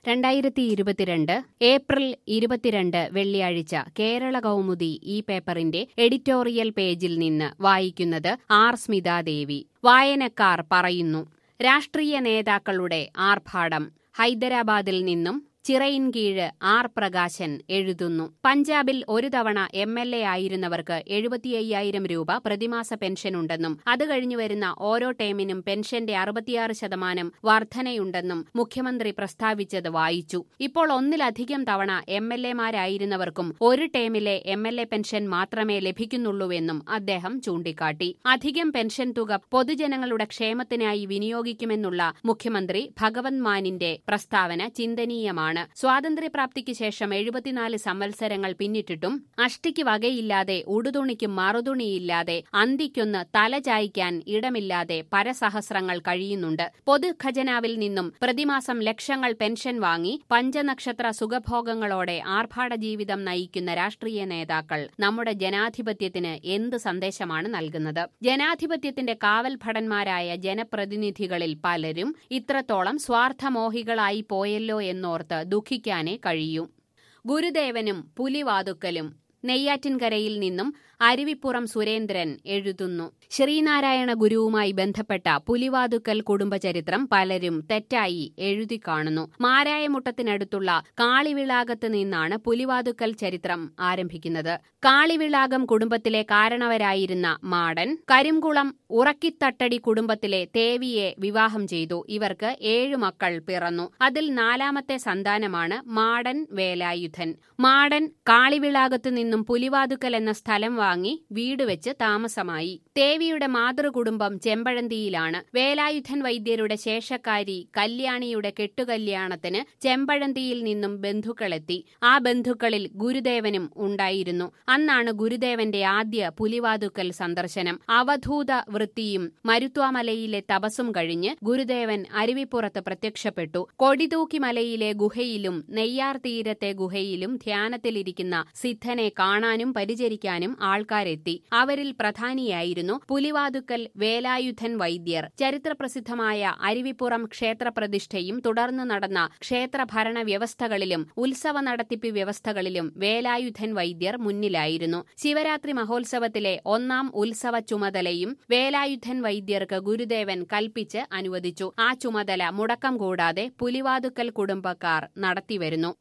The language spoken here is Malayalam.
രണ്ടായിരത്തി ഇരുപത്തിരണ്ട് ഏപ്രിൽ ഇരുപത്തിരണ്ട് വെള്ളിയാഴ്ച കേരള കൗമുദി ഈ പേപ്പറിന്റെ എഡിറ്റോറിയൽ പേജിൽ നിന്ന് വായിക്കുന്നത് ആർ സ്മിതാദേവി വായനക്കാർ പറയുന്നു രാഷ്ട്രീയ നേതാക്കളുടെ ആർഭാടം ഹൈദരാബാദിൽ നിന്നും ചിറയിൻകീഴ് ആർ പ്രകാശൻ എഴുതുന്നു പഞ്ചാബിൽ ഒരു തവണ എം എൽ എ ആയിരുന്നവർക്ക് എഴുപത്തിയ്യായിരം രൂപ പ്രതിമാസ പെൻഷനുണ്ടെന്നും അത് കഴിഞ്ഞു വരുന്ന ഓരോ ടേമിനും പെൻഷന്റെ അറുപത്തിയാറ് ശതമാനം വർധനയുണ്ടെന്നും മുഖ്യമന്ത്രി പ്രസ്താവിച്ചത് വായിച്ചു ഇപ്പോൾ ഒന്നിലധികം തവണ എം എൽ എമാരായിരുന്നവർക്കും ഒരു ടേമിലെ എം എൽ എ പെൻഷൻ മാത്രമേ ലഭിക്കുന്നുള്ളൂവെന്നും അദ്ദേഹം ചൂണ്ടിക്കാട്ടി അധികം പെൻഷൻ തുക പൊതുജനങ്ങളുടെ ക്ഷേമത്തിനായി വിനിയോഗിക്കുമെന്നുള്ള മുഖ്യമന്ത്രി ഭഗവത് മാനിന്റെ പ്രസ്താവന ചിന്തനീയമാണ് ആണ് സ്വാതന്ത്ര്യപ്രാപ്തിക്ക് ശേഷം എഴുപത്തിനാല് സംവത്സരങ്ങൾ പിന്നിട്ടിട്ടും അഷ്ടിക്ക് വകയില്ലാതെ ഉടുതുണിക്കും മറുതുണിയില്ലാതെ അന്തിക്കൊന്ന് തല ചായ്ക്കാൻ ഇടമില്ലാതെ പരസഹസ്രങ്ങൾ കഴിയുന്നുണ്ട് പൊതുഖജനാവിൽ നിന്നും പ്രതിമാസം ലക്ഷങ്ങൾ പെൻഷൻ വാങ്ങി പഞ്ചനക്ഷത്ര സുഖഭോഗങ്ങളോടെ ആർഭാട ജീവിതം നയിക്കുന്ന രാഷ്ട്രീയ നേതാക്കൾ നമ്മുടെ ജനാധിപത്യത്തിന് എന്ത് സന്ദേശമാണ് നൽകുന്നത് ജനാധിപത്യത്തിന്റെ കാവൽ ഭടന്മാരായ ജനപ്രതിനിധികളിൽ പലരും ഇത്രത്തോളം സ്വാർത്ഥമോഹികളായി പോയല്ലോ എന്നോർത്ത് ദുഃഖിക്കാനേ കഴിയൂ ഗുരുദേവനും പുലിവാതുക്കലും നെയ്യാറ്റിൻകരയിൽ നിന്നും അരുവിപ്പുറം സുരേന്ദ്രൻ എഴുതുന്നു ശ്രീനാരായണ ഗുരുവുമായി ബന്ധപ്പെട്ട പുലിവാതുക്കൽ കുടുംബചരിത്രം പലരും തെറ്റായി എഴുതി കാണുന്നു മാരായമുട്ടത്തിനടുത്തുള്ള കാളിവിളാകത്ത് നിന്നാണ് പുലിവാതുക്കൽ ചരിത്രം ആരംഭിക്കുന്നത് കാളിവിളാകം കുടുംബത്തിലെ കാരണവരായിരുന്ന മാടൻ കരിംകുളം ഉറക്കിത്തട്ടടി കുടുംബത്തിലെ തേവിയെ വിവാഹം ചെയ്തു ഇവർക്ക് ഏഴു മക്കൾ പിറന്നു അതിൽ നാലാമത്തെ സന്താനമാണ് മാടൻ വേലായുധൻ മാടൻ കാളിവിളാകത്ത് നിന്നും പുലിവാതുക്കൽ എന്ന സ്ഥലം വാങ്ങി വീട് വെച്ച് താമസമായി തേവിയുടെ മാതൃകുടുംബം ചെമ്പഴന്തിയിലാണ് വേലായുധൻ വൈദ്യരുടെ ശേഷക്കാരി കല്യാണിയുടെ കെട്ടുകല്യാണത്തിന് ചെമ്പഴന്തിയിൽ നിന്നും ബന്ധുക്കളെത്തി ആ ബന്ധുക്കളിൽ ഗുരുദേവനും ഉണ്ടായിരുന്നു അന്നാണ് ഗുരുദേവന്റെ ആദ്യ പുലിവാതുക്കൽ സന്ദർശനം അവധൂത വൃത്തിയും മരുത്വാമലയിലെ തപസ്സും കഴിഞ്ഞ് ഗുരുദേവൻ അരുവിപ്പുറത്ത് പ്രത്യക്ഷപ്പെട്ടു കൊടിതൂക്കി മലയിലെ ഗുഹയിലും നെയ്യാർ തീരത്തെ ഗുഹയിലും ധ്യാനത്തിലിരിക്കുന്ന സിദ്ധനെ കാണാനും പരിചരിക്കാനും ആൾക്കാരെത്തി അവരിൽ പ്രധാനിയായിരുന്നു പുലിവാതുക്കൽ വേലായുധൻ വൈദ്യർ ചരിത്രപ്രസിദ്ധമായ അരുവിപ്പുറം ക്ഷേത്രപ്രതിഷ്ഠയും തുടർന്ന് നടന്ന ക്ഷേത്രഭരണ വ്യവസ്ഥകളിലും ഉത്സവ നടത്തിപ്പ് വ്യവസ്ഥകളിലും വേലായുധൻ വൈദ്യർ മുന്നിലായിരുന്നു ശിവരാത്രി മഹോത്സവത്തിലെ ഒന്നാം ഉത്സവ ചുമതലയും വേലായുധൻ വൈദ്യർക്ക് ഗുരുദേവൻ കൽപ്പിച്ച് അനുവദിച്ചു ആ ചുമതല മുടക്കം കൂടാതെ പുലിവാതുക്കൽ കുടുംബക്കാർ നടത്തിവരുന്നു